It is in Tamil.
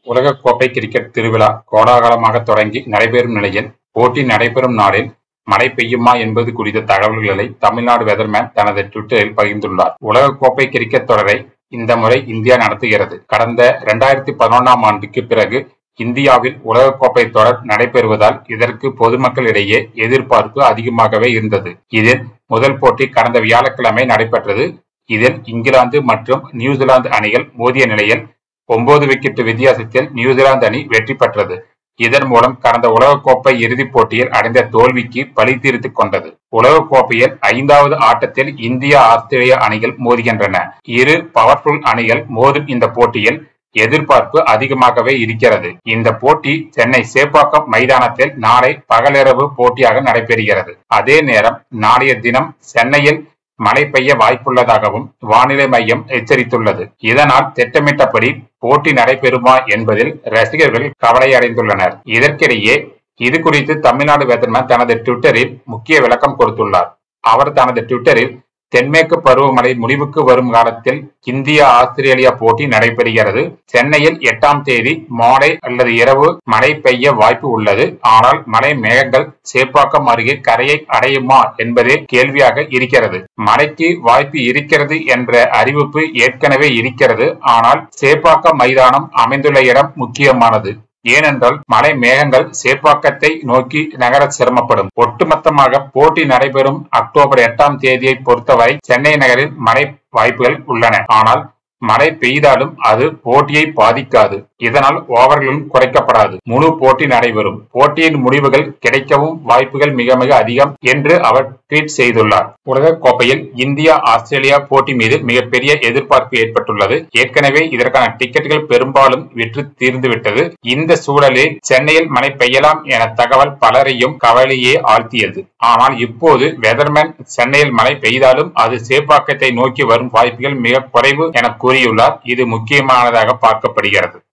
உலகக்கோப்பை கிரிக்கெட் திருவிழா கோலாகலமாக தொடங்கி நடைபெறும் நிலையில் போட்டி நடைபெறும் நாளில் மழை பெய்யுமா என்பது குறித்த தகவல்களை தமிழ்நாடு வெதர்மேன் தனது ட்விட்டரில் பகிர்ந்துள்ளார் உலகக்கோப்பை கிரிக்கெட் தொடரை இந்த முறை இந்தியா நடத்துகிறது கடந்த இரண்டாயிரத்தி பதினொன்றாம் ஆண்டுக்கு பிறகு இந்தியாவில் உலகக்கோப்பை தொடர் நடைபெறுவதால் இதற்கு பொதுமக்களிடையே எதிர்பார்ப்பு அதிகமாகவே இருந்தது இதில் முதல் போட்டி கடந்த வியாழக்கிழமை நடைபெற்றது இதில் இங்கிலாந்து மற்றும் நியூசிலாந்து அணிகள் மோதிய நிலையில் ஒன்பது விக்கெட் வித்தியாசத்தில் நியூசிலாந்து அணி வெற்றி பெற்றது இதன் மூலம் கடந்த உலகக்கோப்பை இறுதிப் போட்டியில் அடைந்த தோல்விக்கு பழி தீர்த்துக் கொண்டது உலகக்கோப்பையில் ஐந்தாவது ஆட்டத்தில் இந்தியா ஆஸ்திரேலியா அணிகள் மோதுகின்றன இரு பவர்ஃபுல் அணிகள் மோதும் இந்த போட்டியில் எதிர்பார்ப்பு அதிகமாகவே இருக்கிறது இந்த போட்டி சென்னை சேப்பாக்கம் மைதானத்தில் நாளை பகலிரவு போட்டியாக நடைபெறுகிறது அதே நேரம் நாளைய தினம் சென்னையில் மழை பெய்ய வாய்ப்புள்ளதாகவும் வானிலை மையம் எச்சரித்துள்ளது இதனால் திட்டமிட்டபடி போட்டி நடைபெறுமா என்பதில் ரசிகர்கள் கவலையடைந்துள்ளனர் இதற்கிடையே இது குறித்து தமிழ்நாடு வெதர்மேன் தனது ட்விட்டரில் முக்கிய விளக்கம் கொடுத்துள்ளார் அவர் தனது ட்விட்டரில் தென்மேற்கு பருவமழை முடிவுக்கு வரும் காலத்தில் இந்தியா ஆஸ்திரேலியா போட்டி நடைபெறுகிறது சென்னையில் எட்டாம் தேதி மாலை அல்லது இரவு மழை பெய்ய வாய்ப்பு உள்ளது ஆனால் மழை மேகங்கள் சேப்பாக்கம் அருகே கரையை அடையுமா என்பதே கேள்வியாக இருக்கிறது மழைக்கு வாய்ப்பு இருக்கிறது என்ற அறிவிப்பு ஏற்கனவே இருக்கிறது ஆனால் சேப்பாக்கம் மைதானம் அமைந்துள்ள இடம் முக்கியமானது ஏனென்றால் மழை மேகங்கள் சேப்பாக்கத்தை நோக்கி நகர சிரமப்படும் ஒட்டுமொத்தமாக போட்டி நடைபெறும் அக்டோபர் எட்டாம் தேதியை பொறுத்தவரை சென்னை நகரில் மழை வாய்ப்புகள் உள்ளன ஆனால் மழை பெய்தாலும் அது போட்டியை பாதிக்காது இதனால் ஓவர்களும் குறைக்கப்படாது முழு போட்டி நடைபெறும் போட்டியின் முடிவுகள் கிடைக்கவும் வாய்ப்புகள் மிக மிக அதிகம் என்று அவர் ட்வீட் செய்துள்ளார் உலக கோப்பையில் இந்தியா ஆஸ்திரேலியா போட்டி மீது மிகப்பெரிய எதிர்பார்ப்பு ஏற்பட்டுள்ளது ஏற்கனவே இதற்கான டிக்கெட்டுகள் பெரும்பாலும் விற்று தீர்ந்துவிட்டது இந்த சூழலில் சென்னையில் மழை பெய்யலாம் என தகவல் பலரையும் கவலையே ஆழ்த்தியது ஆனால் இப்போது வெதர்மேன் சென்னையில் மழை பெய்தாலும் அது சேப்பாக்கத்தை நோக்கி வரும் வாய்ப்புகள் மிக குறைவு என கூறியுள்ளார் இது முக்கியமானதாக பார்க்கப்படுகிறது